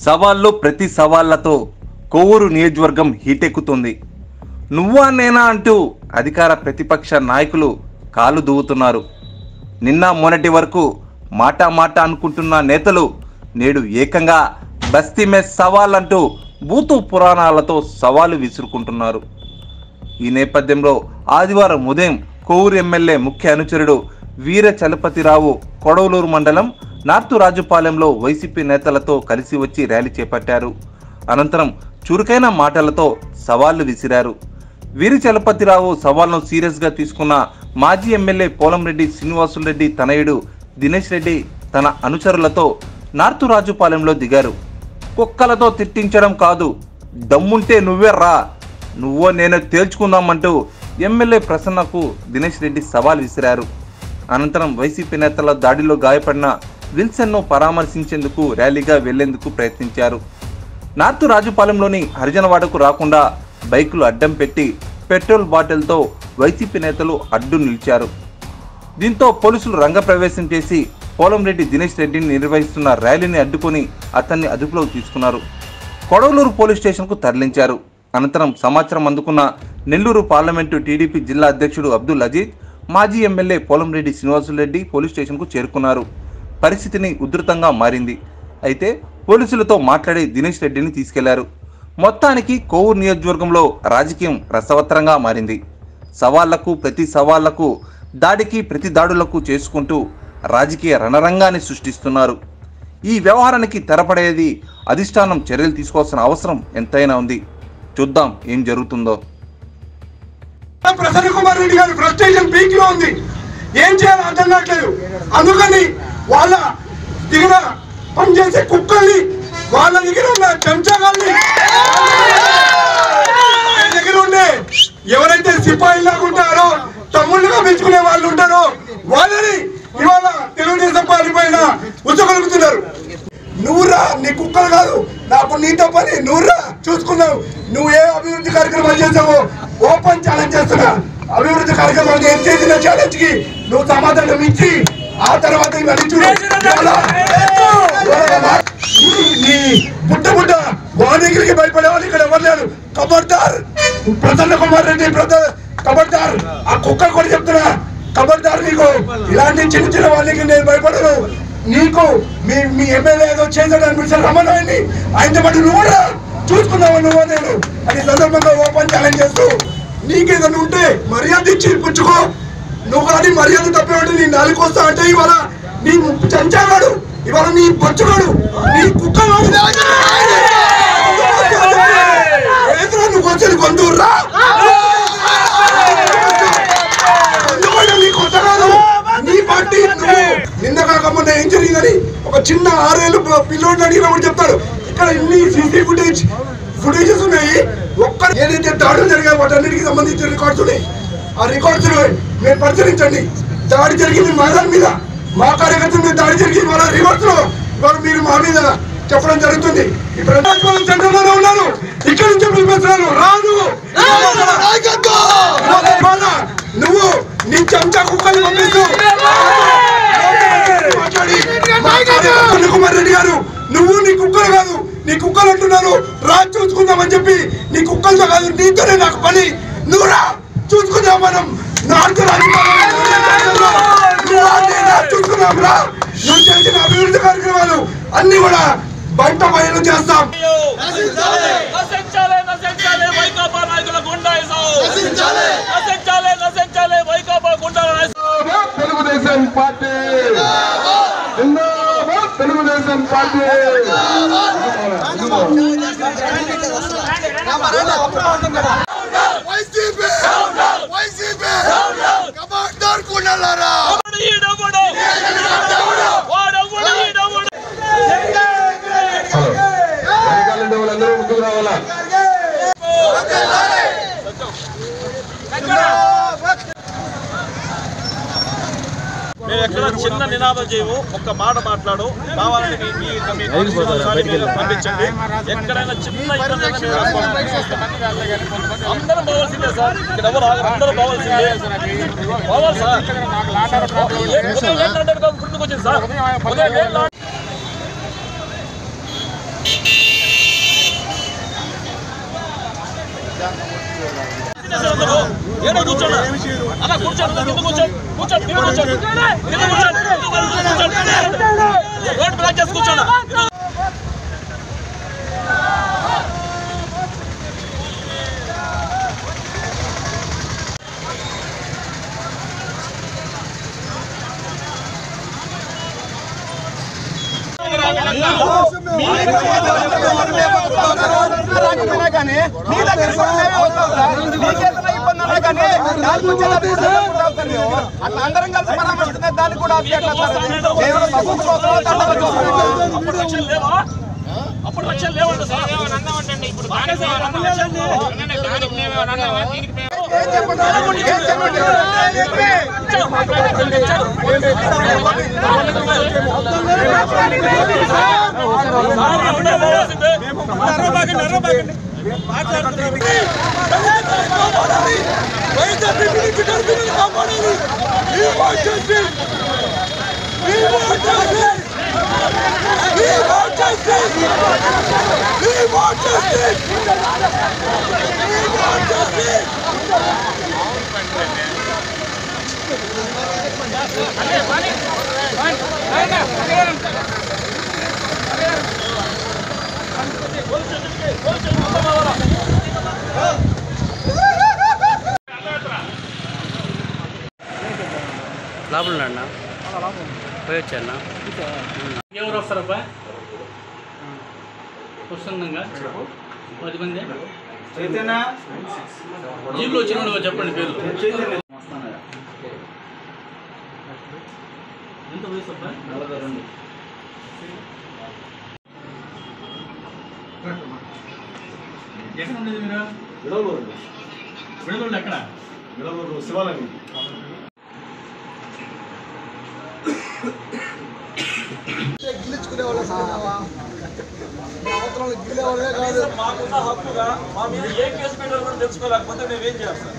సవాళ్ళు ప్రతి సవాళ్లతో కొవ్వూరు నియోజకవర్గం హీటెక్కుతుంది నువ్వా నేనా అంటూ అధికార ప్రతిపక్ష నాయకులు కాలు దువ్వుతున్నారు నిన్న మొన్నటి వరకు మాట మాట అనుకుంటున్న నేతలు నేడు ఏకంగా బస్తీ మెస్ సవాల్ అంటూ భూతు పురాణాలతో సవాలు విసురుకుంటున్నారు ఈ నేపథ్యంలో ఆదివారం ఉదయం కోవూరు ఎమ్మెల్యే ముఖ్య అనుచరుడు వీర చలపతిరావు కొడవలూరు మండలం నార్తు రాజుపాలెంలో వైసీపీ నేతలతో కలిసి వచ్చి ర్యాలీ చేపట్టారు అనంతరం చురుకైన మాటలతో సవాళ్లు విసిరారు వీరి చలపతిరావు సవాల్ను సీరియస్గా తీసుకున్న మాజీ ఎమ్మెల్యే పోలంరెడ్డి శ్రీనివాసులరెడ్డి తనయుడు దినేష్ రెడ్డి తన అనుచరులతో నార్తు రాజుపాలెంలో దిగారు కుక్కలతో తిట్టించడం కాదు దమ్ముంటే నువ్వే రా నువ్వో నేను తేల్చుకుందామంటూ ఎమ్మెల్యే ప్రసన్నకు దినేష్ రెడ్డి సవాల్ విసిరారు అనంతరం వైసీపీ నేతల దాడిలో గాయపడిన విల్సన్ను పరామర్శించేందుకు ర్యాలీగా వెళ్లేందుకు ప్రయత్నించారు నార్త్ రాజుపాలెంలోని హరిజనవాడకు రాకుండా బైకులు అడ్డం పెట్టి పెట్రోల్ బాటిల్తో వైసీపీ నేతలు అడ్డు నిలిచారు దీంతో పోలీసులు రంగప్రవేశం చేసి పోలంరెడ్డి దినేష్ రెడ్డిని నిర్వహిస్తున్న ర్యాలీని అడ్డుకొని అతన్ని అదుపులోకి తీసుకున్నారు కొడవలూరు పోలీస్ స్టేషన్కు తరలించారు అనంతరం సమాచారం అందుకున్న నెల్లూరు పార్లమెంటు టీడీపీ జిల్లా అధ్యక్షుడు అబ్దుల్ అజీజ్ మాజీ ఎమ్మెల్యే పోలంరెడ్డి శ్రీనివాసులరెడ్డి పోలీస్ స్టేషన్కు చేరుకున్నారు పరిస్థితిని ఉధృతంగా మారింది అయితే పోలీసులతో మాట్లాడి దినేష్ రెడ్డిని తీసుకెళ్లారు మొత్తానికి కోవూరు నియోజకవర్గంలో రాజకీయం రసవత్తరంగా మారింది సవాళ్లకు ప్రతి సవాళ్లకు దాడికి ప్రతి దాడులకు చేసుకుంటూ రాజకీయ రణరంగాన్ని సృష్టిస్తున్నారు ఈ వ్యవహారానికి తెరపడేది అధిష్టానం చర్యలు తీసుకోవాల్సిన అవసరం ఎంతైనా ఉంది చూద్దాం ఏం జరుగుతుందో ప్రసన్న కుమార్ రెడ్డి గారి ఫ్రస్ట్రేషన్ పీక్ లో ఉంది ఏం చేయాలో అర్థం కావట్లేదు అందుకని వాళ్ళ దిగిన పనిచేసే కుక్కల్ని వాళ్ళ దగ్గర ఉన్న చెంచాగాల్ని వాళ్ళ దగ్గర ఉండే ఎవరైతే సిపాయిలాగా ఉంటారో తమ్ముళ్ళుగా పెంచుకునే వాళ్ళు ఉంటారో వాళ్ళని ఇవాళ తెలుగుదేశం పార్టీ పైన ఉచ్చగలుగుతున్నారు నువ్వురా నీ కుక్కలు కాదు నాకు నీతో పని నువ్వురా చూసుకున్నావు నువ్వు ఏ అభివృద్ధి కార్యక్రమాలు చేసావో ఓపెన్ ఛాలెంజ్ చేస్తున్నా అభివృద్ధి కార్యక్రమాలు ఏం చేసిన ఛాలెంజ్ కి నువ్వు సమాధానం ఇచ్చి ఆ తర్వాత ఇవన్నీ చూడు ఇవాళ- ఇవాళ మా- నీ- నీ పుట్ట పుట్ట వాణిగిరికి భయపడే వాళ్ళు ఇక్కడ ఎవరు లేరు కబర్దార్ ప్రసన్న కుమార్ రెడ్డి బ్రదర్ కబర్దార్ ఆ కుక్క కూడా చెప్తున్నా కబర్దార్ నీకు ఇలాంటి చిన్న చిన్న వాళ్ళకి నేను భయపడను నీకు మీ మీ ఎమ్మెల్యే ఏదో చేశాడు అనిపించారు రమణాయన్ని ఆయనతో పాటు నువ్వు కూడా చూసుకున్నావు నువ్వు నేను అని సందర్భంగా ఓపెన్ ఛాలెంజ్ చేస్తూ నీకేదైనా ఉంటే మర్యాద ఇచ్చి పుచ్చుకో నువ్వు కానీ మర్యాద తప్పేవాడు నీ నాలుగు వస్తా అంటే ఇవాళ నీ చంచాగాడు ఇవాళ నీ బొచ్చుగాడు నీ కుక్కగాడు ఏదిరా నువ్వు వచ్చేది కొందూర్రా ఎందుకంటే నీ కొత్త కాదు నీ పార్టీ నువ్వు నిన్న కాకపోతే ఏం జరిగిందని ఒక చిన్న ఆరేళ్ళు పిల్లోడిని అడిగినప్పుడు చెప్తాడు ఇక్కడ ఇన్ని సీసీ ఫుటేజ్ ఫుటేజెస్ ఉన్నాయి ఒక్క ఏదైతే దాడులు జరిగాయి వాటన్నిటికి సంబంధించిన రికార్డ్స్ ఉన్నాయి ఆ రికార్డ్స్ మీరు పరిశీలించండి దాడి జరిగింది మా దాని మీద మా కార్యకర్తల మీద దాడి జరిగింది వాళ్ళ రివర్స్ లో ఇవాళ మీరు మా మీద చెప్పడం జరుగుతుంది ఇప్పుడు రాజభవన్ సెంటర్లోనే ఉన్నారు ఇక్కడ నుంచి పిలిపిస్తున్నాను రాను ఇవాళ నువ్వు నీ చెంచా కుక్కల్ని పంపిస్తూ మాట్లాడి మా కార్యకర్తలు కుమార్ రెడ్డి గారు నువ్వు నీ కుక్కలు కాదు నీ కుక్కలు అంటున్నారు రా చూసుకుందామని చెప్పి నీ కుక్కలతో కాదు నీతోనే నాకు పని నువ్వు రా చూసుకుందాం మనం నాలుగు రాజకీయాల్లో నువ్వు రా, నేను రా, చూసుకుందాం రా నువ్వు చేసిన అభివృద్ధి కార్యక్రమాలు అన్ని కూడా బయట బయలు చేస్తాం నశించాలి నశించాలి వైకాపా నాయకుల గుండాయిజం నశించాలి నశించాలి నశించాలి వైకాపా గుండాయిజం తెలుగుదేశం పార్టీ జిందాబాద్ తెలుగుదేశం పార్టీ వైసీపీ వైసీపీ కమాండర్ కుండలారా ఈడవుడు వాడవుడు ఈడవుడు వాళ్ళందరూ ముందుకు రావాలా మేము ఎక్కడ చిన్న నినాదం చేయము ఒక్క మాట మాట్లాడు కావాలని మీ- మీ మీ కాన్స్టిట్యూన్సీ మీరు పంపించండి ఎక్కడైనా చిన్న ఇబ్బంది అయినా మేము రెస్పాన్స్ అందరం పోవాల్సిందే సార్ ఇక్కడ ఎవరు ఆగరు అందరూ పోవాల్సిందే పోవాలి సార్ ఉదయం ఏంటంటే గుర్తుకొచ్చింది సార్ ఉదయం ఏంటంటే ఏడో కూర్చోండి అలా కూర్చోండి కింద కూర్చోండి కూర్చోండి కింద కూర్చోండి కింద కూర్చోండి కింద కూర్చోండి రోడ్ బ్లాక్ చేసి కూర్చోండి రాకపోయినా కానీ మీ దగ్గర కూడా మేమే వస్తాం సార్. మీకేదైనా ఇబ్బంది ఉన్నా కానీ దానికి వచ్చే దానికి కూడా సపోర్ట్ అవుతాం మేము. అట్లా అందరం కలిసి పరామర్శిస్తున్న దాన్ని కూడా ఆపి ఎట్లా సార్ అది? కేవలం తప్పుకు పోతున్నాం, దండలకు పోతున్నాం. అప్పుడు లక్ష్యాలు లేవా అప్పుడు లక్ష్యాలు లేవంట సార్ ఇప్పుడు కాంగ్రెస్ ఏమన్నా లక్ష్యాలు లేవు. ఏం చెప్పండి? ఏం చెప్పండి? లోపల అన్న పోయి వచ్చాన్న ఎవరు వస్తారబ్బా వస్తుందంగా పది మంది జీపులో వచ్చిన వాళ్ళు చెప్పండి పేర్లు ఎంత వయసు అబ్బా నలభై రెండు ఎక్కడ ఉండేది మీరు విడదూరు ఎక్కడ మాకున్న హక్కుగా మా మీద ఏ కేసు పెట్టాలో కూడా తెలుసుకోలేకపోతే మేమేం చేయాలి సార్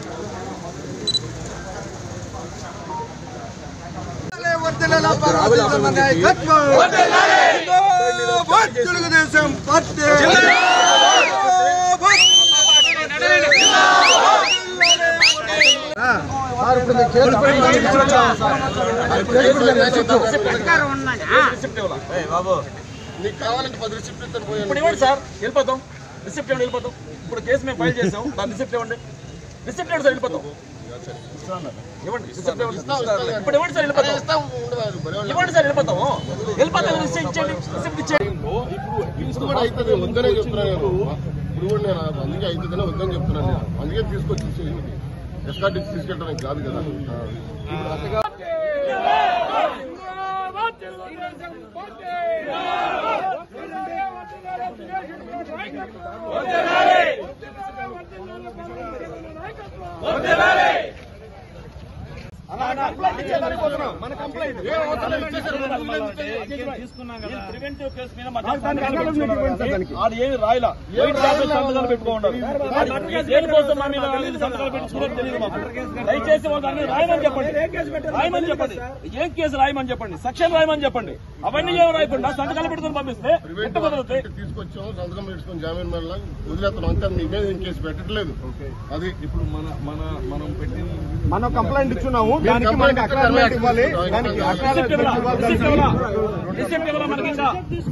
వర్ధిల్లాలి పరాధీన నాయకత్వం. జిందాబాద్ తెలుగుదేశం పార్టీ. సార్ ఇప్పుడు మీకు కేసు అపాయింట్మెంట్ ఇచ్చారా? సార్ కేసు ఇప్పుడు మీరు వేసొచ్చు. ఇప్పుడు ఇవ్వండి సార్ వెళ్ళిపోతాం రిసిప్ట్ ఇవ్వండి వెళ్ళిపోతాం ఇప్పుడు కేసు మేము ఫైల్ చేసాం దాని రిసిప్ట్ ఇవ్వండి రిసిప్ట్ ఇవ్వండి సార్ వెళ్ళిపోతాం ఇవ్వండి రిసిప్ట్ ఇవ్వండి ఇప్పుడు ఇవ్వండి సార్ వెళ్ళిపోతాం ఇవ్వండి సార్ వెళ్ళిపోతాం వెళ్ళిపోతాం రిసిప్ట్ ఇచ్చేయండి రిసిప్ట్ ఇచ్చేయండి ఇప్పుడు కూడా అవుతుంది వద్దనే చెప్తున్నాను నేను ఇప్పుడు కూడా నేను అందుకే అవుతుందనే వద్దని చెప్తున్నాను నేను అందుకే తీసుకొచ్చి ఎస్ఆర్టీ తీసుకెళ్ళడానికి కాదు కదా మన కంప్లైంట్ ప్రివెంటివ్ కేసు మీద మా సంతకాలు పెట్టుకున్నారు. అది ఏమి రాయలా ఏమి రాయలేదు సంతకాలు పెట్టుకోండి దేనికోసం మా మీద వాళ్ళు సంతకాలు పెట్టుకున్నారో తెలియదు మాకు దయచేసి వాళ్ళు అన్ని రాయమని చెప్పండి రాయమని చెప్పండి ఏం కేసు రాయమని చెప్పండి సెక్షన్ రాయమని చెప్పండి అవన్నీ ఏమి రాయకుండా సంతకాలు పెట్టుకుని పంపిస్తే ఎట్ట కుదురుతాయి తీసుకొచ్చాము సంతకం పెట్టుకొని జామీన్ మీద వదిలేస్తున్నాం అంతే నీ మీద ఏం కేసు పెట్టట్లేదు అది ఇప్పుడు మన మన మనం పెట్టిన మనం కంప్లైంట్ ఇచ్చున్నాము దానికి మనకి అక్నాలజ్మెంట్ ఇవ్వాలి దానికి రిసిప్ట్ ఇవ్వరా? రిసిప్ట్ ఇవ్వరా? రిసిప్ట్ ఇవ్వరా మనకి ఇంకా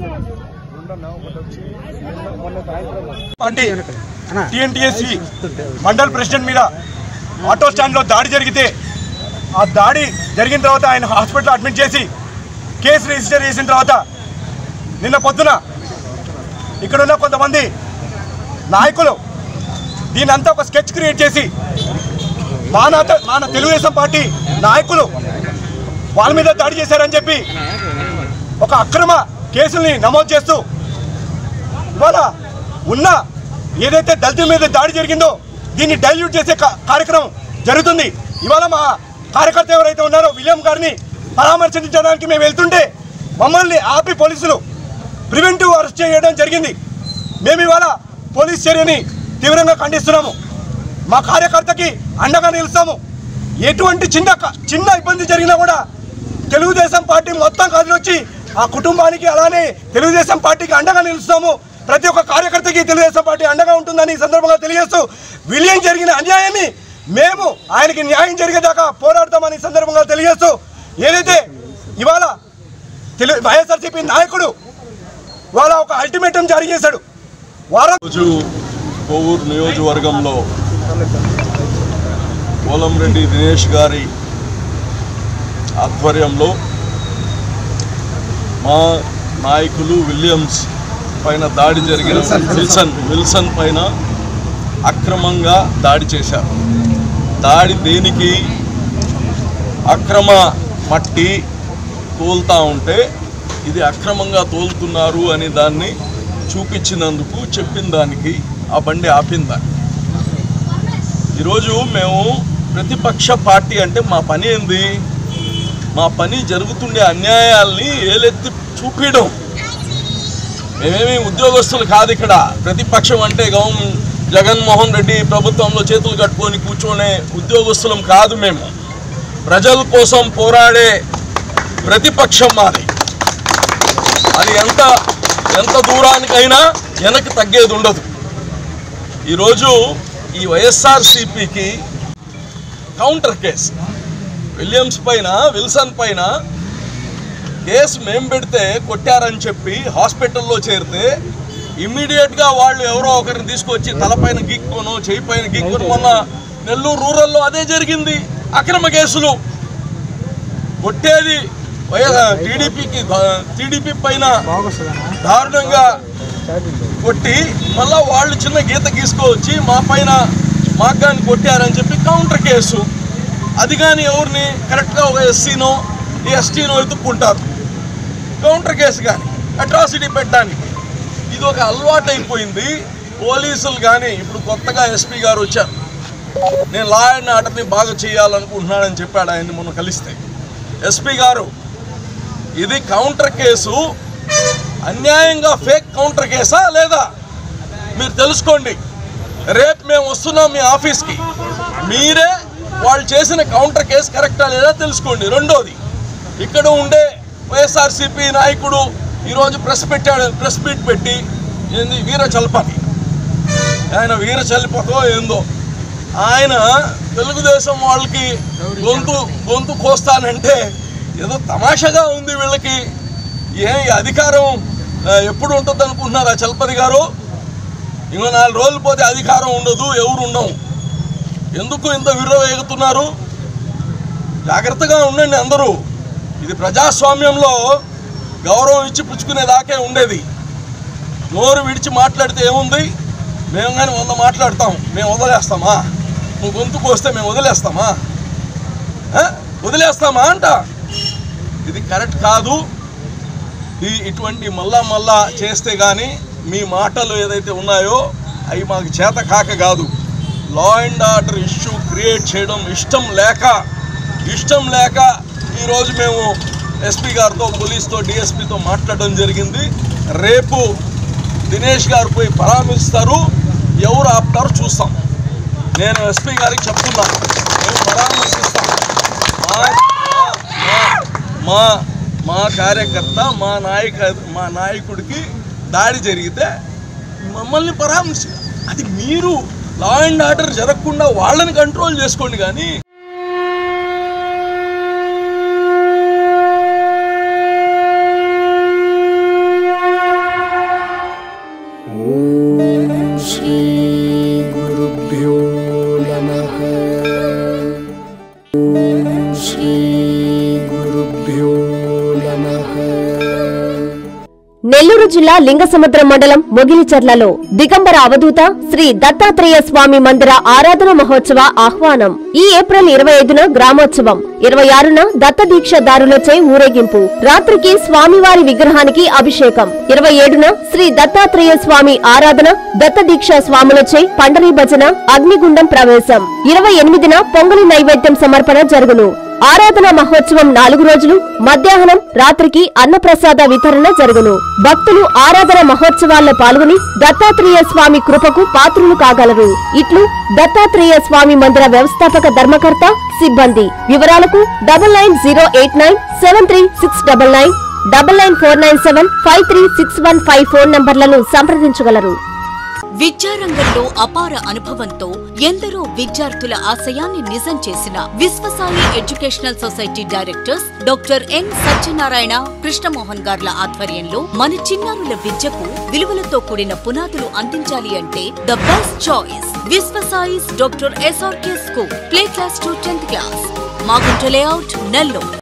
పార్టీ టిఎన్టీఎస్సి మండల్ ప్రెసిడెంట్ మీద ఆటో స్టాండ్లో దాడి జరిగితే ఆ దాడి జరిగిన తర్వాత ఆయన హాస్పిటల్ అడ్మిట్ చేసి కేసు రిజిస్టర్ చేసిన తర్వాత నిన్న పొద్దున ఇక్కడున్న కొంతమంది నాయకులు దీనంతా ఒక స్కెచ్ క్రియేట్ చేసి మాన మన తెలుగుదేశం పార్టీ నాయకులు వాళ్ళ మీద దాడి చేశారని చెప్పి ఒక అక్రమ కేసుల్ని నమోదు చేస్తూ ఇవాళ ఉన్న ఏదైతే దళితుల మీద దాడి జరిగిందో దీన్ని డైల్యూట్ చేసే కా- కార్యక్రమం జరుగుతుంది ఇవాళ మా కార్యకర్త ఎవరైతే ఉన్నారో విలియం గారిని పరామర్శించడానికి మేము వెళ్తుంటే మమ్మల్ని ఆపి పోలీసులు ప్రివెంటివ్ అరెస్ట్ చేయడం జరిగింది మేము ఇవాళ పోలీస్ చర్యని తీవ్రంగా ఖండిస్తున్నాము మా కార్యకర్తకి అండగా నిలుస్తాము ఎటువంటి చిన్న క- చిన్న ఇబ్బంది జరిగినా కూడా తెలుగుదేశం పార్టీ మొత్తం కదిలొచ్చి ఆ కుటుంబానికి అలానే తెలుగుదేశం పార్టీకి అండగా నిలుస్తాము ప్రతి ఒక్క కార్యకర్తకి తెలుగుదేశం పార్టీ అండగా ఉంటుందని ఈ సందర్భంగా తెలియజేస్తూ విలియం జరిగిన అన్యాయాన్ని మేము ఆయనకి న్యాయం జరిగేదాకా పోరాడతామని ఈ సందర్భంగా తెలియజేస్తూ ఏదైతే ఇవాళ తెలు వైఎస్ఆర్సీపీ నాయకుడు వాళ్ళ ఒక అల్టిమేటం జారీ చేశాడు వారం రోజు కోవూరు నియోజకవర్గంలో పోలంరెడ్డి దినేష్ గారి ఆధ్వర్యంలో మా నాయకులు విలియమ్స్ పైన దాడి జరిగిన విల్సన్ విల్సన్ పైన అక్రమంగా దాడి చేశారు దాడి దేనికి అక్రమ మట్టి తోలుతా ఉంటే ఇది అక్రమంగా తోలుతున్నారు అని దాన్ని చూపించినందుకు చెప్పిన దానికి ఆ బండి ఆపిన దాన్ని ఈరోజు మేము ప్రతిపక్ష పార్టీ అంటే మా పని ఏంది మా పని జరుగుతుండే అన్యాయాల్ని ఏలెత్తి చూపించడం మేమేమి ఉద్యోగస్తులు కాదు ఇక్కడ ప్రతిపక్షం అంటే గౌన్ జగన్మోహన్ రెడ్డి ప్రభుత్వంలో చేతులు కట్టుకొని కూర్చొనే ఉద్యోగస్తులం కాదు మేము ప్రజల కోసం పోరాడే ప్రతిపక్షం మాది అది ఎంత ఎంత దూరానికైనా వెనక్కి తగ్గేది ఉండదు ఈరోజు ఈ వైఎస్ఆర్సిపికి కౌంటర్ కేసు విలియమ్స్ పైన విల్సన్ పైన కేసు మేము పెడితే కొట్టారని చెప్పి హాస్పిటల్లో చేరితే ఇమ్మీడియట్గా వాళ్ళు ఎవరో ఒకరిని తీసుకొచ్చి తలపైన గీక్కోను చేయి పైన గీక్కొని మొన్న నెల్లూరు రూరల్లో అదే జరిగింది అక్రమ కేసులు కొట్టేది వైఎస్ టీడీపీకి టీడీపీ పైన దారుణంగా కొట్టి మళ్ళా వాళ్ళు చిన్న గీత గీసుకొచ్చి మా పైన మాకు కానీ కొట్టారని చెప్పి కౌంటర్ కేసు అది కానీ ఎవరిని కరెక్ట్గా ఒక ఎస్సీనో ఎస్టీనో ఎత్తుక్కుంటారు కౌంటర్ కేసు కానీ అట్రాసిటీ పెట్టడానికి ఇది ఒక అలవాటు అయిపోయింది పోలీసులు కానీ ఇప్పుడు కొత్తగా ఎస్పీ గారు వచ్చారు నేను లా అండ్ ఆర్డర్ని బాగా చేయాలనుకుంటున్నానని చెప్పాడు ఆయన్ని మొన్న కలిస్తే ఎస్పీ గారు ఇది కౌంటర్ కేసు అన్యాయంగా ఫేక్ కౌంటర్ కేసా లేదా మీరు తెలుసుకోండి రేపు మేము వస్తున్నాం మీ ఆఫీస్కి మీరే వాళ్ళు చేసిన కౌంటర్ కేసు కరెక్టా లేదా తెలుసుకోండి రెండోది ఇక్కడ ఉండే వైఎస్ఆర్సీపీ నాయకుడు ఈరోజు ప్రెస్ పెట్టాడు ప్రెస్ మీట్ పెట్టి ఏంది వీర చలపతి ఆయన వీర చలిపతో ఏందో ఆయన తెలుగుదేశం వాళ్ళకి గొంతు గొంతు కోస్తానంటే ఏదో తమాషాగా ఉంది వీళ్ళకి ఏ ఈ అధికారం ఆ, ఎప్పుడు ఉంటుంది అనుకుంటున్నారా చలపతి గారు ఇంకో నాలుగు రోజులు పోతే అధికారం ఉండదు ఎవరు ఉండవు ఎందుకు ఇంత విర్రవేగుతున్నారు జాగ్రత్తగా ఉండండి అందరూ ఇది ప్రజాస్వామ్యంలో గౌరవం ఇచ్చి పుచ్చుకునేదాకే ఉండేది నోరు విడిచి మాట్లాడితే ఏముంది మేము కానీ వంద మాట్లాడతాం మేము వదిలేస్తామా నువ్వు గొంతుకు వస్తే మేము వదిలేస్తామా ఆ? వదిలేస్తామా అంట ఇది కరెక్ట్ కాదు ఈ ఇటువంటి మళ్ళా మళ్ళా చేస్తే కానీ మీ మాటలు ఏదైతే ఉన్నాయో అవి మాకు చేత కాక కాదు law and order issue create చేయడం ఇష్టం లేక ఇష్టం లేక ఈరోజు మేము ఎస్పీ గారితో పోలీస్తో డిఎస్పీతో మాట్లాడడం జరిగింది రేపు దినేష్ గారు పోయి పరామర్శిస్తారు ఎవరు ఆపుతారో చూస్తాం నేను ఎస్పీ గారికి చెప్తున్నాను మేము పరామర్శిస్తాం మా మా- మా మా కార్యకర్త మా నాయక మా నాయకుడికి దాడి జరిగితే మమ్మల్ని పరామర్శ అది మీరు లా అండ్ ఆర్డర్ జరగకుండా వాళ్ళని కంట్రోల్ చేసుకోండి కానీ श्रीगुरुभ्यो नमः ॐ श्रीगुरुभ्यो नमः నెల్లూరు జిల్లా లింగసముద్రం మండలం మొగిలిచర్లలో దిగంబర అవధూత శ్రీ దత్తాత్రేయ స్వామి మందిర ఆరాధన మహోత్సవ ఆహ్వానం ఈ ఏప్రిల్ ఇరవై ఐదున గ్రామోత్సవం ఇరవై ఆరున దత్త దీక్షదారులచే ఊరేగింపు రాత్రికి స్వామివారి విగ్రహానికి అభిషేకం ఇరవై ఏడున శ్రీ దత్తాత్రేయ స్వామి ఆరాధన దత్త దీక్ష స్వాములచే పండరీ భజన అగ్నిగుండం ప్రవేశం ఇరవై ఎనిమిదిన పొంగలి నైవేద్యం సమర్పణ జరుగును ఆరాధన మహోత్సవం నాలుగు రోజులు మధ్యాహ్నం రాత్రికి అన్నప్రసాద వితరణ జరుగును భక్తులు ఆరాధన మహోత్సవాల్లో పాల్గొని దత్తాత్రేయ స్వామి కృపకు పాత్రులు కాగలరు ఇట్లు దత్తాత్రేయ స్వామి మందిర వ్యవస్థాపక ధర్మకర్త సిబ్బంది వివరాలకు double nine zero eight nine seven three six double nine double nine four nine seven five three six one five phone నంబర్లను సంప్రదించగలరు విద్యారంగంలో అపార అనుభవంతో ఎందరో విద్యార్థుల ఆశయాన్ని నిజం చేసిన Vishwasai educational society directors doctor N Satyanarayana Krishnamohan గార్ల ఆధ్వర్యంలో మన చిన్నారుల విద్యకు విలువలతో కూడిన పునాదులు అందించాలి అంటే the best choice Vishwasai's doctor SRK school play class to tenth class Magunta layout Nellore